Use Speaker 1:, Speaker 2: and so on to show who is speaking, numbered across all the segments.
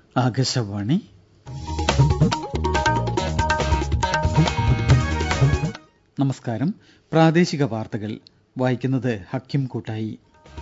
Speaker 1: ആകാശവാണി നമസ്കാരം പ്രാദേശിക വാർത്തകൾ വായിക്കുന്നത് ഹക്കിം കൂട്ടായി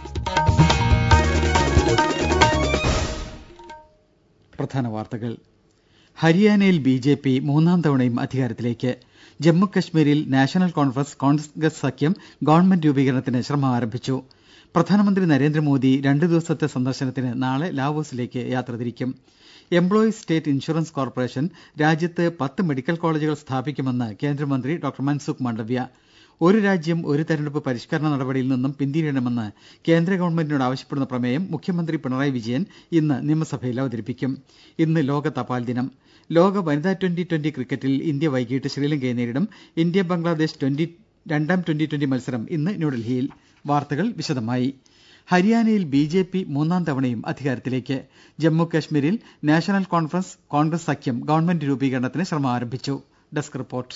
Speaker 1: പ്രധാന വാർത്തകൾ ഹരിയാനയിൽ ബി ജെ പി മൂന്നാം തവണയും അധികാരത്തിലേക്ക് ജമ്മു കശ്മീരിൽ നാഷണൽ കോൺഫറൻസ് കോൺഗ്രസ് സഖ്യം ഗവൺമെന്റ് രൂപീകരണത്തിന് ശ്രമം ആരംഭിച്ചു പ്രധാനമന്ത്രി നരേന്ദ്രമോദി രണ്ട് ദിവസത്തെ സന്ദർശനത്തിന് നാളെ ലാവോസിലേക്ക് യാത്ര തിരിക്കും എംപ്ലോയീസ് സ്റ്റേറ്റ് ഇൻഷുറൻസ് കോർപ്പറേഷൻ രാജ്യത്ത് പത്ത് മെഡിക്കൽ കോളജുകൾ സ്ഥാപിക്കുമെന്ന് കേന്ദ്രമന്ത്രി ഡോക്ടർ മൻസുഖ് മാണ്ഡവ്യ ഒരു രാജ്യം ഒരു തെരഞ്ഞെടുപ്പ് പരിഷ്കരണ നടപടിയിൽ നിന്നും പിന്തിരിയണമെന്ന് കേന്ദ്ര ഗവൺമെന്റിനോട് ആവശ്യപ്പെടുന്ന പ്രമേയം മുഖ്യമന്ത്രി പിണറായി വിജയൻ ഇന്ന് നിയമസഭയിൽ അവതരിപ്പിക്കും ഇന്ന് ലോക തപാൽ ദിനം ലോക വനിതാ ട്വന്റി ട്വന്റി ക്രിക്കറ്റിൽ ഇന്ത്യ വൈകിട്ട് ശ്രീലങ്കയെ നേരിടും ഇന്ത്യ ബംഗ്ലാദേശ് രണ്ടാം ട്വന്റി ട്വന്റി മത്സരം ഇന്ന് ന്യൂഡൽഹിയിൽ വാർത്തകൾ വിശദമായി ഹരിയാനയിൽ ബി ജെ പി മൂന്നാം തവണയും അധികാരത്തിലേക്ക് ജമ്മു കശ്മീരിൽ നാഷണൽ കോൺഫറൻസ് കോൺഗ്രസ് സഖ്യം ഗവൺമെന്റ് രൂപീകരണത്തിന് ശ്രമം ആരംഭിച്ചു ഡെസ്ക് റിപ്പോർട്ട്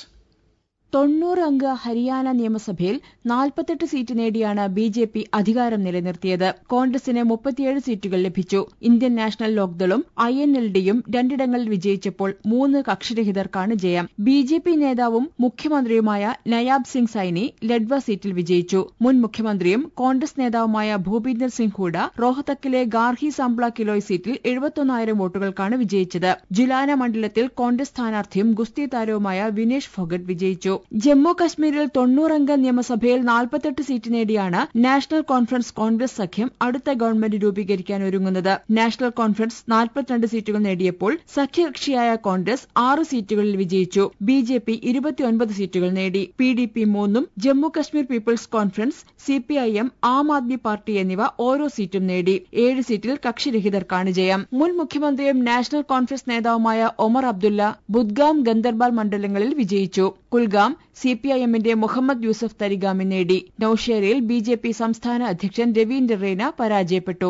Speaker 2: തൊണ്ണൂറ് അംഗ ഹരിയാന നിയമസഭയിൽ നാൽപ്പത്തെട്ട് സീറ്റ് നേടിയാണ് ബി ജെ പി അധികാരം നിലനിർത്തിയത് കോൺഗ്രസിന് മുപ്പത്തിയേഴ് സീറ്റുകൾ ലഭിച്ചു ഇന്ത്യൻ നാഷണൽ ലോക്ദളും ഐ എൻ എൽ ഡിയും രണ്ടിടങ്ങളിൽ വിജയിച്ചപ്പോൾ മൂന്ന് കക്ഷിരഹിതർക്കാണ് ജയം ബി ജെ പി നേതാവും മുഖ്യമന്ത്രിയുമായ നയാബ് സിംഗ് സൈനി ലഡ്വ സീറ്റിൽ വിജയിച്ചു മുൻ മുഖ്യമന്ത്രിയും കോൺഗ്രസ് നേതാവുമായ ഭൂപീന്ദർ സിംഗ് ഹൂഡ റോഹ്തക്കിലെ ഗാർഹി സാംപ്ല കിലോയ് സീറ്റിൽ എഴുപത്തൊന്നായിരം വോട്ടുകൾക്കാണ് വിജയിച്ചത് ജുലാന മണ്ഡലത്തിൽ കോൺഗ്രസ് സ്ഥാനാർത്ഥിയും ഗുസ്തി താരവുമായ വിനേഷ് ഫോഗട്ട് വിജയിച്ചു ജമ്മു കശ്മീരിൽ തൊണ്ണൂറംഗ നിയമസഭയിൽ നാൽപ്പത്തെട്ട് സീറ്റ് നേടിയാണ് നാഷണൽ കോൺഫറൻസ് കോൺഗ്രസ് സഖ്യം അടുത്ത ഗവൺമെന്റ് രൂപീകരിക്കാൻ ഒരുങ്ങുന്നത് നാഷണൽ കോൺഫറൻസ് നാൽപ്പത്തിരണ്ട് സീറ്റുകൾ നേടിയപ്പോൾ സഖ്യകക്ഷിയായ കോൺഗ്രസ് ആറ് സീറ്റുകളിൽ വിജയിച്ചു ബി ജെ പി ഇരുപത്തിയൊൻപത് സീറ്റുകൾ നേടി പി ഡി പി മൂന്നും Jammu Kashmir People's Conference C P I M Aam Aadmi Party എന്നിവ ഓരോ സീറ്റും നേടി ഏഴ് സീറ്റിൽ കക്ഷിരഹിതർക്കാണ് ജയം മുൻ മുഖ്യമന്ത്രിയും നാഷണൽ കോൺഫറൻസ് നേതാവുമായ ഒമർ അബ്ദുല്ല ബുദ്ഗാം ഗന്ദർബാൽ മണ്ഡലങ്ങളിൽ വിജയിച്ചു കുൽഗാം സി പി ഐ എമ്മിന്റെ മുഹമ്മദ് യൂസഫ് തരിഗാമി നേടി നൌഷേരയിൽ ബി ജെ പി സംസ്ഥാന അധ്യക്ഷൻ രവീന്ദ്ര റെയ്ന പരാജയപ്പെട്ടു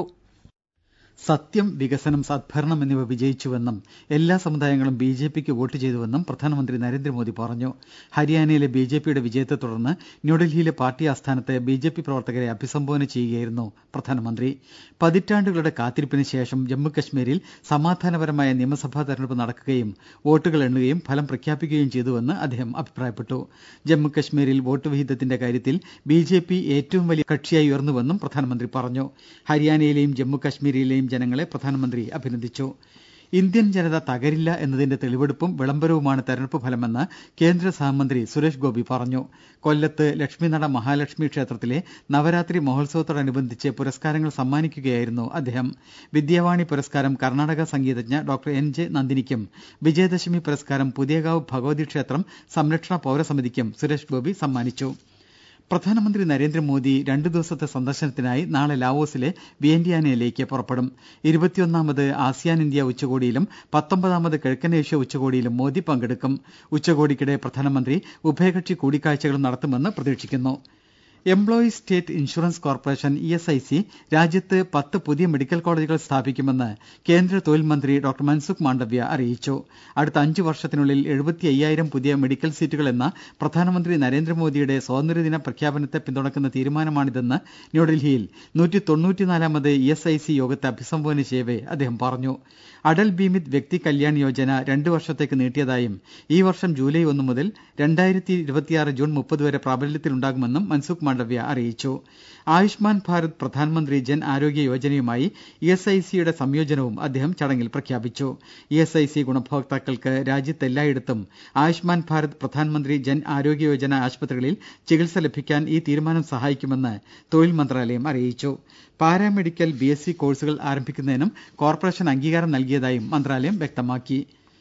Speaker 1: സത്യം വികസനം സദ്ഭരണം എന്നിവ വിജയിച്ചുവെന്നും എല്ലാ സമുദായങ്ങളും ബി ജെ പിക്ക് വോട്ട് ചെയ്തുവെന്നും പ്രധാനമന്ത്രി നരേന്ദ്രമോദി പറഞ്ഞു ഹരിയാനയിലെ ബി ജെ പിയുടെ വിജയത്തെ തുടർന്ന് ന്യൂഡൽഹിയിലെ പാർട്ടി ആസ്ഥാനത്ത് ബി ജെ പി പ്രവർത്തകരെ അഭിസംബോധന ചെയ്യുകയായിരുന്നു പ്രധാനമന്ത്രി പതിറ്റാണ്ടുകളുടെ കാത്തിരിപ്പിന് ശേഷം ജമ്മുകശ്മീരിൽ സമാധാനപരമായ നിയമസഭാ തെരഞ്ഞെടുപ്പ് നടക്കുകയും വോട്ടുകൾ എണ്ണുകയും ഫലം പ്രഖ്യാപിക്കുകയും ചെയ്തുവെന്ന് അദ്ദേഹം അഭിപ്രായപ്പെട്ടു ജമ്മുകശ്മീരിൽ വോട്ട് വിഹിതത്തിന്റെ കാര്യത്തിൽ ബി ജെ പി ഏറ്റവും വലിയ കക്ഷിയായി ഉയർന്നുവെന്നും പ്രധാനമന്ത്രി പറഞ്ഞു ഹരിയാനയിലെയും ജമ്മുകശ്മീരിലെയും ജനങ്ങളെ പ്രധാനമന്ത്രി അഭിനന്ദിച്ചു ഇന്ത്യൻ ജനത തകരില്ല എന്നതിന്റെ തെളിവെടുപ്പും വിളംബരവുമാണ് തെരഞ്ഞെടുപ്പ് ഫലമെന്ന് കേന്ദ്ര സഹമന്ത്രി സുരേഷ് ഗോപി പറഞ്ഞു കൊല്ലത്ത് ലക്ഷ്മിനട മഹാലക്ഷ്മി ക്ഷേത്രത്തിലെ നവരാത്രി മഹോത്സവത്തോടനുബന്ധിച്ച് പുരസ്കാരങ്ങൾ സമ്മാനിക്കുകയായിരുന്നു അദ്ദേഹം വിദ്യാവാണി പുരസ്കാരം കർണാടക സംഗീതജ്ഞ ഡോക്ടർ എൻ ജെ നന്ദിനിക്കും വിജയദശമി പുരസ്കാരം പുതിയകാവ് ഭഗവതി ക്ഷേത്രം സംരക്ഷണ പൌരസമിതിക്കും സുരേഷ് ഗോപി സമ്മാനിച്ചു പ്രധാനമന്ത്രി നരേന്ദ്രമോദി രണ്ടു ദിവസത്തെ സന്ദർശനത്തിനായി നാളെ ലാവോസിലെ വിയന്റിയാനയിലേക്ക് പുറപ്പെടും ഇരുപത്തിയൊന്നാമത് ആസിയാൻ ഇന്ത്യ ഉച്ചകോടിയിലും പത്തൊമ്പതാമത് കിഴക്കൻ ഏഷ്യ ഉച്ചകോടിയിലും മോദി പങ്കെടുക്കും ഉച്ചകോടിക്കിടെ പ്രധാനമന്ത്രി ഉഭയകക്ഷി കൂടിക്കാഴ്ചകളും നടത്തുമെന്ന് പ്രതീക്ഷിക്കുന്നു Employees State Insurance Corporation E S I C രാജ്യത്ത് പത്ത് പുതിയ മെഡിക്കൽ കോളജുകൾ സ്ഥാപിക്കുമെന്ന് കേന്ദ്ര തൊഴിൽ മന്ത്രി ഡോക്ടർ മൻസുഖ് മാണ്ഡവ്യ അറിയിച്ചു അടുത്ത അഞ്ചു വർഷത്തിനുള്ളിൽ എഴുപത്തി അയ്യായിരം പുതിയ മെഡിക്കൽ സീറ്റുകൾ എന്ന പ്രധാനമന്ത്രി നരേന്ദ്രമോദിയുടെ സ്വാതന്ത്ര്യദിന പ്രഖ്യാപനത്തെ പിന്തുണക്കുന്ന തീരുമാനമാണിതെന്ന് ന്യൂഡൽഹിയിൽ നൂറ്റി തൊണ്ണൂറ്റിനാലാമത് ഇ എസ് ഐ സി യോഗത്തെ അഭിസംബോധന ചെയ്യവെ അദ്ദേഹം പറഞ്ഞു അടൽ ബീമിത് വ്യക്തി കല്യാൺ യോജന രണ്ടു വർഷത്തേക്ക് നീട്ടിയതായും ഈ വർഷം ജൂലൈ ഒന്ന് മുതൽ രണ്ടായിരത്തി ഇരുപത്തിയാറ് ജൂൺ മുപ്പത് വരെ പ്രാബല്യത്തിലുണ്ടാകുമെന്നും മൻസുഖ് മാണ്ഡവ്യ അറിയിച്ചു ആയുഷ്മാൻ ഭാരത് പ്രധാനമന്ത്രി ജൻ ആരോഗ്യ യോജനയുമായി ഇ എസ് ഐ സിയുടെ സംയോജനവും അദ്ദേഹം ചടങ്ങിൽ പ്രഖ്യാപിച്ചു ഇ എസ് ഐ സി ഗുണഭോക്താക്കൾക്ക് രാജ്യത്തെല്ലായിടത്തും ആയുഷ്മാൻ ഭാരത് പ്രധാനമന്ത്രി ജൻ ആരോഗ്യ യോജന ആശുപത്രികളിൽ ചികിത്സ ലഭിക്കാൻ ഈ തീരുമാനം സഹായിക്കുമെന്ന് തൊഴിൽ മന്ത്രാലയം അറിയിച്ചു പാരാമെഡിക്കൽ ബി എസ് സി കോഴ്സുകൾ ആരംഭിക്കുന്നതിനും കോർപ്പറേഷൻ അംഗീകാരം നൽകിയതായും മന്ത്രാലയം വ്യക്തമാക്കി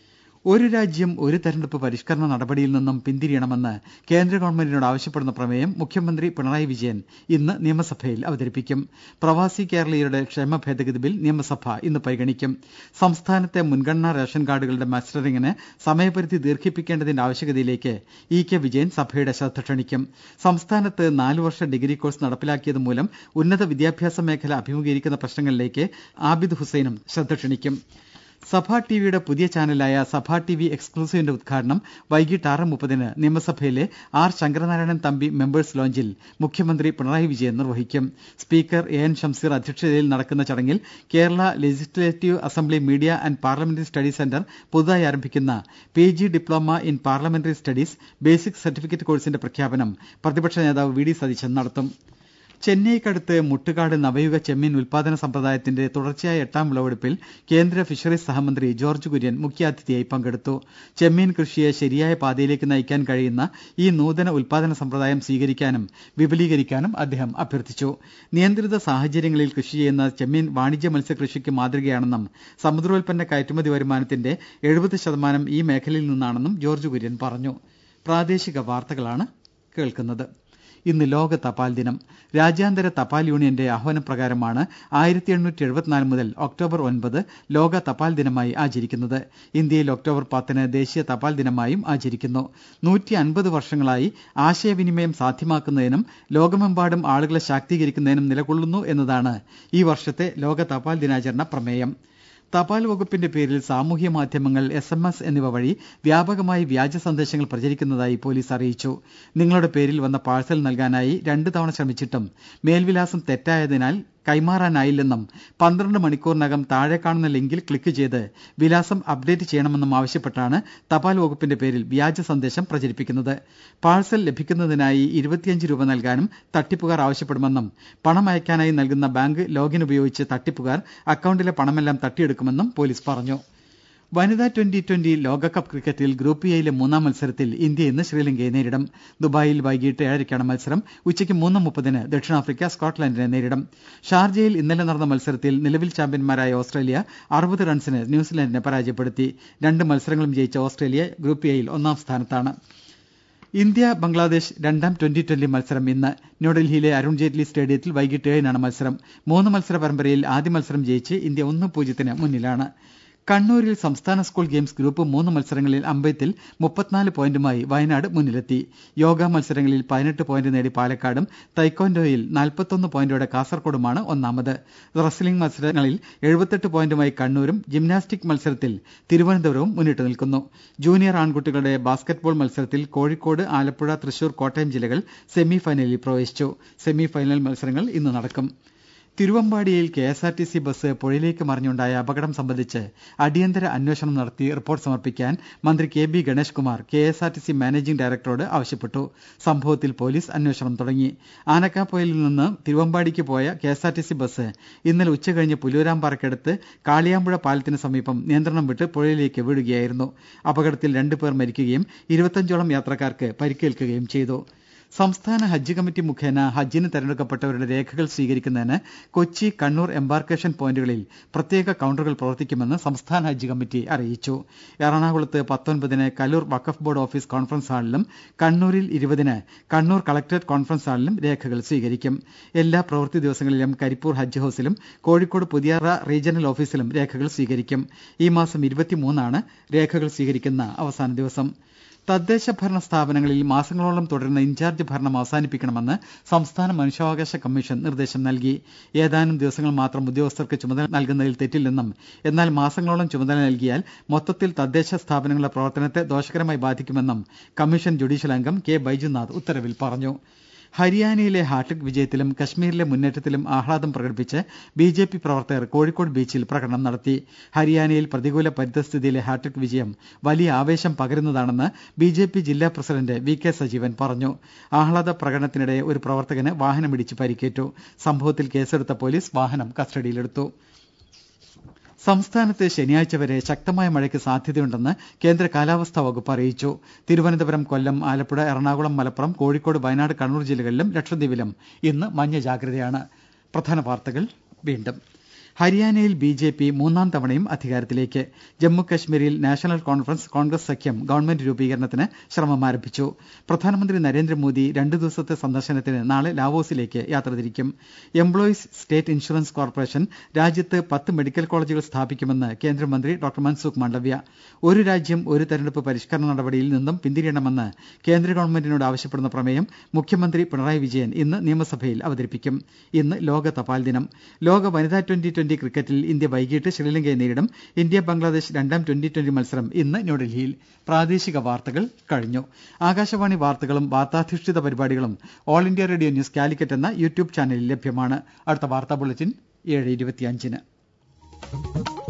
Speaker 1: ഒരു രാജ്യം ഒരു തെരഞ്ഞെടുപ്പ് പരിഷ്കരണ നടപടിയിൽ നിന്നും പിന്തിരിയണമെന്ന് കേന്ദ്ര ഗവൺമെന്റിനോട് ആവശ്യപ്പെടുന്ന പ്രമേയം മുഖ്യമന്ത്രി പിണറായി വിജയൻ ഇന്ന് നിയമസഭയിൽ അവതരിപ്പിക്കും പ്രവാസി കേരളീയരുടെ ക്ഷേമ ഭേദഗതി ബിൽ നിയമസഭ ഇന്ന് പരിഗണിക്കും സംസ്ഥാനത്തെ മുൻഗണനാ റേഷൻ കാർഡുകളുടെ മസ്റ്ററിംഗിന് സമയപരിധി ദീർഘിപ്പിക്കേണ്ടതിന്റെ ആവശ്യകതയിലേക്ക് ഇ കെ വിജയൻ സഭയുടെ ശ്രദ്ധ ക്ഷണിക്കും സംസ്ഥാനത്ത് നാലു വർഷ ഡിഗ്രി കോഴ്സ് നടപ്പിലാക്കിയത് മൂലം ഉന്നത വിദ്യാഭ്യാസ മേഖല അഭിമുഖീകരിക്കുന്ന പ്രശ്നങ്ങളിലേക്ക് ആബിദ് ഹുസൈനും ശ്രദ്ധ ക്ഷണിക്കും സഭാ ടിവിയുടെ പുതിയ ചാനലായ സഭാ ടി വി എക്സ്ക്ലൂസീവിന്റെ ഉദ്ഘാടനം വൈകിട്ട് ആറ് മുപ്പതിന് നിയമസഭയിലെ ആർ ശങ്കരനാരായണൻ തമ്പി മെമ്പേഴ്സ് ലോഞ്ചിൽ മുഖ്യമന്ത്രി പിണറായി വിജയൻ നിർവഹിക്കും സ്പീക്കർ എ എൻ ഷംസീർ അധ്യക്ഷതയിൽ നടക്കുന്ന ചടങ്ങിൽ Kerala Legislative Assembly Media and Parliamentary Studies Centre പുതുതായി ആരംഭിക്കുന്ന P G diploma in parliamentary studies basic certificate കോഴ്സിന്റെ പ്രഖ്യാപനം പ്രതിപക്ഷ നേതാവ് വി ഡി സതീശൻ നടത്തും ചെന്നൈക്കടുത്ത് മുട്ടുകാട് നവയുഗ ചെമ്മീൻ ഉൽപാദന സമ്പ്രദായത്തിന്റെ തുടർച്ചയായ എട്ടാം വിളവെടുപ്പിൽ കേന്ദ്ര ഫിഷറീസ് സഹമന്ത്രി ജോർജ് കുര്യൻ മുഖ്യാതിഥിയായി പങ്കെടുത്തു ചെമ്മീൻ കൃഷിയെ ശരിയായ പാതയിലേക്ക് നയിക്കാൻ കഴിയുന്ന ഈ നൂതന ഉൽപാദന സമ്പ്രദായം സ്വീകരിക്കാനും വിപുലീകരിക്കാനും അദ്ദേഹം അഭ്യർത്ഥിച്ചു നിയന്ത്രിത സാഹചര്യങ്ങളിൽ കൃഷി ചെയ്യുന്ന ചെമ്മീൻ വാണിജ്യ മത്സ്യകൃഷിക്ക് മാതൃകയാണെന്നും സമുദ്രോൽപ്പന്ന കയറ്റുമതി വരുമാനത്തിന്റെ എഴുപത് ശതമാനം ഈ മേഖലയിൽ നിന്നാണെന്നും ജോർജ് കുര്യൻ പറഞ്ഞു പ്രാദേശിക വാർത്തകളാണ് കേൾക്കുന്നത് ഇന്ന് ലോക തപാൽ ദിനം രാജ്യാന്തര തപാൽ യൂണിയന്റെ ആഹ്വാനപ്രകാരമാണ് ആയിരത്തി എണ്ണൂറ്റി എഴുപത്തിനാല് മുതൽ ഒക്ടോബർ ഒൻപത് ലോക തപാൽ ദിനമായി ആചരിക്കുന്നത് ഇന്ത്യയിൽ ഒക്ടോബർ പത്തിന് ദേശീയ തപാൽ ദിനമായും ആചരിക്കുന്നു നൂറ്റി അൻപത് വർഷങ്ങളായി ആശയവിനിമയം സാധ്യമാക്കുന്നതിനും ലോകമെമ്പാടും ആളുകളെ ശാക്തീകരിക്കുന്നതിനും നിലകൊള്ളുന്നു എന്നതാണ് ഈ വർഷത്തെ ലോക തപാൽ ദിനാചരണ പ്രമേയം തപാൽ വകുപ്പിന്റെ പേരിൽ സാമൂഹ്യ മാധ്യമങ്ങൾ എസ് എം എസ് എന്നിവ വഴി വ്യാപകമായി വ്യാജ സന്ദേശങ്ങൾ പ്രചരിക്കുന്നതായി പോലീസ് അറിയിച്ചു നിങ്ങളുടെ പേരിൽ വന്ന പാഴ്സൽ നൽകാനായി രണ്ട് തവണ ശ്രമിച്ചിട്ടും മേൽവിലാസം തെറ്റായതിനാൽ കൈമാറാനായില്ലെന്നും പന്ത്രണ്ട് മണിക്കൂറിനകം താഴെ കാണുന്ന ലിങ്കിൽ ക്ലിക്ക് ചെയ്ത് വിലാസം അപ്ഡേറ്റ് ചെയ്യണമെന്നും ആവശ്യപ്പെട്ടാണ് തപാൽ വകുപ്പിന്റെ പേരിൽ വ്യാജ സന്ദേശം പ്രചരിപ്പിക്കുന്നത് പാഴ്സൽ ലഭിക്കുന്നതിനായി ഇരുപത്തിയഞ്ച് രൂപ നൽകാനും തട്ടിപ്പുകാർ ആവശ്യപ്പെടുമെന്നും പണം അയക്കാനായി നൽകുന്ന ബാങ്ക് ലോഗിൻ ഉപയോഗിച്ച് തട്ടിപ്പുകാർ അക്കൌണ്ടിലെ പണമെല്ലാം തട്ടിയെടുക്കുമെന്നും പോലീസ് പറഞ്ഞു വനിതാ ട്വന്റി ട്വന്റി ലോകകപ്പ് ക്രിക്കറ്റിൽ ഗ്രൂപ്പ് എയിലെ മൂന്നാം മത്സരത്തിൽ ഇന്ത്യ ഇന്ന് ശ്രീലങ്കയെ നേരിടും ദുബായിൽ വൈകിട്ട് ഏഴരയ്ക്കാണ് മത്സരം ഉച്ചയ്ക്ക് മൂന്ന് മുപ്പതിന് ദക്ഷിണാഫ്രിക്ക സ്കോട്ട്ലൻഡിനെ നേരിടും ഷാർജയിൽ ഇന്നലെ നടന്ന മത്സരത്തിൽ നിലവിൽ ചാമ്പ്യന്മാരായ ഓസ്ട്രേലിയ അറുപത് റൺസിന് ന്യൂസിലൻഡിനെ പരാജയപ്പെടുത്തി രണ്ട് മത്സരങ്ങളും ജയിച്ച ഓസ്ട്രേലിയ ഗ്രൂപ്പ് എയിൽ ഒന്നാം സ്ഥാനത്താണ് ഇന്ത്യ ബംഗ്ലാദേശ് രണ്ടാം ട്വന്റി ട്വന്റി മത്സരം ഇന്ന് ന്യൂഡൽഹിയിലെ അരുൺ ജെയ്റ്റ്ലി സ്റ്റേഡിയത്തിൽ വൈകിട്ട് ഏഴിനാണ് മത്സരം മൂന്ന് മത്സര പരമ്പരയിൽ ആദ്യ മത്സരം ജയിച്ച് ഇന്ത്യ ഒന്ന് പൂജ്യത്തിന് മുന്നിലാണ് കണ്ണൂരിൽ സംസ്ഥാന സ്കൂൾ ഗെയിംസ് ഗ്രൂപ്പ് മൂന്ന് മത്സരങ്ങളിൽ അമ്പെയ്ത്തിൽ മുപ്പത്തിനാല് പോയിന്റുമായി വയനാട് മുന്നിലെത്തി യോഗ മത്സരങ്ങളിൽ പതിനെട്ട് പോയിന്റ് നേടി പാലക്കാടും തൈക്കോൻഡോയിൽ നാൽപ്പത്തൊന്ന് പോയിന്റോടെ കാസർകോടുമാണ് ഒന്നാമത് റെസ്ലിംഗ് മത്സരങ്ങളിൽ എഴുപത്തെട്ട് പോയിന്റുമായി കണ്ണൂരും ജിംനാസ്റ്റിക് മത്സരത്തിൽ തിരുവനന്തപുരവും മുന്നിട്ട് നിൽക്കുന്നു ജൂനിയർ ആൺകുട്ടികളുടെ ബാസ്കറ്റ്ബോൾ മത്സരത്തിൽ കോഴിക്കോട് ആലപ്പുഴ തൃശൂർ കോട്ടയം ജില്ലകൾ സെമി ഫൈനലിൽ പ്രവേശിച്ചു സെമി ഫൈനൽ മത്സരങ്ങൾ ഇന്ന് നടക്കും തിരുവമ്പാടിയിൽ K S R T C bus പുഴയിലേക്ക് മറിഞ്ഞുണ്ടായ അപകടം സംബന്ധിച്ച് അടിയന്തര അന്വേഷണം നടത്തി റിപ്പോർട്ട് സമർപ്പിക്കാൻ മന്ത്രി K B Ganesh Kumar K S R T C managing ഡയറക്ടറോട് ആവശ്യപ്പെട്ടു സംഭവത്തിൽ പോലീസ് അന്വേഷണം തുടങ്ങി ആനക്കാപ്പൊയിലിൽ നിന്ന് തിരുവമ്പാടിക്ക് പോയ K S R T C bus ഇന്നലെ ഉച്ചകഴിഞ്ഞ് പുല്ലൂരാമ്പാറയ്ക്കടുത്ത് കാളിയാമ്പുഴ പാലത്തിന് സമീപം നിയന്ത്രണം വിട്ട് പുഴയിലേക്ക് വീഴുകയായിരുന്നു അപകടത്തിൽ രണ്ടുപേർ മരിക്കുകയും ഇരുപത്തഞ്ചോളം യാത്രക്കാർക്ക് പരിക്കേൽക്കുകയും ചെയ്തു സംസ്ഥാന ഹജ്ജ് കമ്മിറ്റി മുഖേന ഹജ്ജിന് തെരഞ്ഞെടുക്കപ്പെട്ടവരുടെ രേഖകൾ സ്വീകരിക്കുന്നതിന് കൊച്ചി കണ്ണൂർ എംബാർക്കേഷൻ പോയിന്റുകളിൽ പ്രത്യേക കൌണ്ടറുകൾ പ്രവർത്തിക്കുമെന്ന് സംസ്ഥാന ഹജ്ജ് കമ്മിറ്റി അറിയിച്ചു എറണാകുളത്ത് പത്തൊൻപതിന് Kaloor Waqf board office conference ഹാളിലും കണ്ണൂരിൽ ഇരുപതിന് കണ്ണൂർ കളക്ടറേറ്റ് കോൺഫറൻസ് ഹാളിലും രേഖകൾ സ്വീകരിക്കും എല്ലാ പ്രവൃത്തി ദിവസങ്ങളിലും കരിപ്പൂർ ഹജ്ജ് ഹൌസിലും കോഴിക്കോട് പുതിയറ റീജിയണൽ ഓഫീസിലും രേഖകൾ സ്വീകരിക്കും ഈ മാസം ഇരുപത്തിമൂന്നാണ് രേഖകൾ സ്വീകരിക്കുന്ന അവസാന ദിവസം തദ്ദേശ ഭരണ സ്ഥാപനങ്ങളിൽ മാസങ്ങളോളം തുടരുന്ന ഇൻചാർജ് ഭരണം അവസാനിപ്പിക്കണമെന്ന് സംസ്ഥാന മനുഷ്യാവകാശ കമ്മീഷൻ നിർദ്ദേശം നൽകി ഏതാനും ദിവസങ്ങൾ മാത്രം ഉദ്യോഗസ്ഥർക്ക് ചുമതല നൽകുന്നതിൽ തെറ്റില്ലെന്നും എന്നാൽ മാസങ്ങളോളം ചുമതല നൽകിയാൽ മൊത്തത്തിൽ തദ്ദേശ സ്ഥാപനങ്ങളുടെ പ്രവർത്തനത്തെ ദോഷകരമായി ബാധിക്കുമെന്നും കമ്മീഷൻ ജുഡീഷ്യൽ അംഗം കെ ബൈജുനാഥ് ഉത്തരവിൽ പറഞ്ഞു ഹരിയാനയിലെ ഹാട്രിക് വിജയത്തിലും കശ്മീരിലെ മുന്നേറ്റത്തിലും ആഹ്ലാദം പ്രകടിപ്പിച്ച് ബി ജെ പി പ്രവർത്തകർ കോഴിക്കോട് ബീച്ചിൽ പ്രകടനം നടത്തി ഹരിയാനയിൽ പ്രതികൂല പരിതസ്ഥിതിയിലെ ഹാട്രിക് വിജയം വലിയ ആവേശം പകരുന്നതാണെന്ന് ബി ജെ പി ജില്ലാ പ്രസിഡന്റ് വി കെ സജീവൻ പറഞ്ഞു ആഹ്ലാദ പ്രകടനത്തിനിടെ ഒരു പ്രവർത്തകന് വാഹനമിടിച്ച് പരിക്കേറ്റു സംഭവത്തിൽ കേസെടുത്ത പോലീസ് വാഹനം കസ്റ്റഡിയിലെടുത്തു സംസ്ഥാനത്ത് ശനിയാഴ്ച വരെ ശക്തമായ മഴയ്ക്ക് സാധ്യതയുണ്ടെന്ന് കേന്ദ്ര കാലാവസ്ഥാ വകുപ്പ് അറിയിച്ചു തിരുവനന്തപുരം കൊല്ലം ആലപ്പുഴ എറണാകുളം മലപ്പുറം കോഴിക്കോട് വയനാട് കണ്ണൂർ ജില്ലകളിലും ലക്ഷദ്വീപിലും ഇന്ന് മഞ്ഞ ജാഗ്രതയാണ് പ്രധാന വാർത്തകൾ വീണ്ടും ഹരിയാനയിൽ ബി ജെ പി മൂന്നാം തവണയും അധികാരത്തിലേക്ക് ജമ്മു കശ്മീരിൽ നാഷണൽ കോൺഫറൻസ് കോൺഗ്രസ് സഖ്യം ഗവൺമെന്റ് രൂപീകരണത്തിന് ശ്രമം ആരംഭിച്ചു പ്രധാനമന്ത്രി നരേന്ദ്രമോദി രണ്ടു ദിവസത്തെ സന്ദർശനത്തിന് നാളെ ലാവോസിലേക്ക് യാത്ര തിരിക്കും എംപ്ലോയീസ് സ്റ്റേറ്റ് ഇൻഷുറൻസ് കോർപ്പറേഷൻ രാജ്യത്ത് പത്ത് മെഡിക്കൽ കോളേജുകൾ സ്ഥാപിക്കുമെന്ന് കേന്ദ്രമന്ത്രി ഡോക്ടർ മൻസുഖ് മാണ്ഡവ്യ ഒരു രാജ്യം ഒരു തെരഞ്ഞെടുപ്പ് പരിഷ്കരണ നടപടിയിൽ നിന്നും പിന്തിരിയണമെന്ന് കേന്ദ്ര ഗവൺമെന്റിനോട് ആവശ്യപ്പെടുന്ന പ്രമേയം മുഖ്യമന്ത്രി പിണറായി വിജയൻ ഇന്ന് നിയമസഭയിൽ അവതരിപ്പിക്കും ഇന്ന് ലോക തപാൽ ദിനം ലോക വനിതാ ട്വന്റി ട്വന്റി ക്രിക്കറ്റിൽ ഇന്ത്യ വൈകിട്ട് ശ്രീലങ്കയെ നേരിടും ഇന്ത്യ ബംഗ്ലാദേശ് രണ്ടാം ട്വന്റി ട്വന്റി മത്സരം ഇന്ന് ന്യൂഡൽഹിയിൽ പ്രാദേശിക വാർത്തകൾ കഴിഞ്ഞു ആകാശവാണി വാർത്തകളും വാർത്താധിഷ്ഠിത പരിപാടികളും All India Radio News Calicut എന്ന യൂട്യൂബ് ചാനലിൽ ലഭ്യമാണ് അടുത്ത വാർത്താ ബുള്ളറ്റിൻ ഏഴ് ഇരുപത്തിയഞ്ചിന്